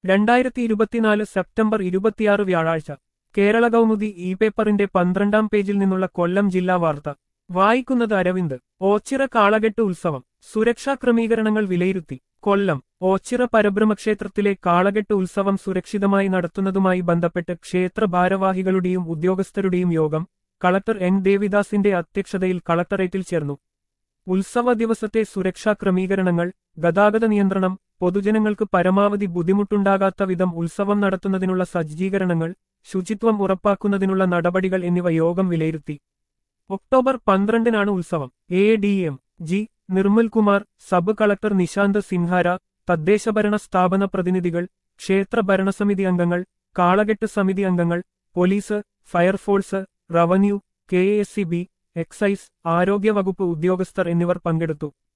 രണ്ടായിരത്തി ഇരുപത്തിനാല് സെപ്റ്റംബർ ഇരുപത്തിയാറ് വ്യാഴാഴ്ച കേരള കൗമുദി ഇ പേപ്പറിന്റെ പന്ത്രണ്ടാം പേജിൽ നിന്നുള്ള കൊല്ലം ജില്ലാ വാർത്ത വായിക്കുന്നത് അരവിന്ദ് ഓച്ചിറ കാളകെട്ട് ഉത്സവം സുരക്ഷാ ക്രമീകരണങ്ങൾ വിലയിരുത്തി കൊല്ലം ഓച്ചിറ പരബ്രഹ്മക്ഷേത്രത്തിലെ കാളകെട്ട് ഉത്സവം സുരക്ഷിതമായി നടത്തുന്നതുമായി ബന്ധപ്പെട്ട് ക്ഷേത്ര ഭാരവാഹികളുടെയും ഉദ്യോഗസ്ഥരുടെയും യോഗം കളക്ടർ എൻ ദേവിദാസിന്റെ അധ്യക്ഷതയിൽ കളക്ടറേറ്റിൽ ചേർന്നു ഉത്സവ ദിവസത്തെ സുരക്ഷാ ക്രമീകരണങ്ങൾ ഗതാഗത നിയന്ത്രണം പൊതുജനങ്ങൾക്ക് പരമാവധി ബുദ്ധിമുട്ടുണ്ടാകാത്ത വിധം ഉത്സവം നടത്തുന്നതിനുള്ള സജ്ജീകരണങ്ങൾ ശുചിത്വം ഉറപ്പാക്കുന്നതിനുള്ള നടപടികൾ എന്നിവ യോഗം വിലയിരുത്തി ഒക്ടോബർ പന്ത്രണ്ടിനാണ് ഉത്സവം A D M G Nirmalkumar sub collector Nishanth Sinhara തദ്ദേശഭരണ സ്ഥാപന പ്രതിനിധികൾ ക്ഷേത്ര ഭരണസമിതി അംഗങ്ങൾ കാളകെട്ട് സമിതി അംഗങ്ങൾ police fire force revenue K S C B excise ആരോഗ്യവകുപ്പ് ഉദ്യോഗസ്ഥർ എന്നിവർ പങ്കെടുത്തു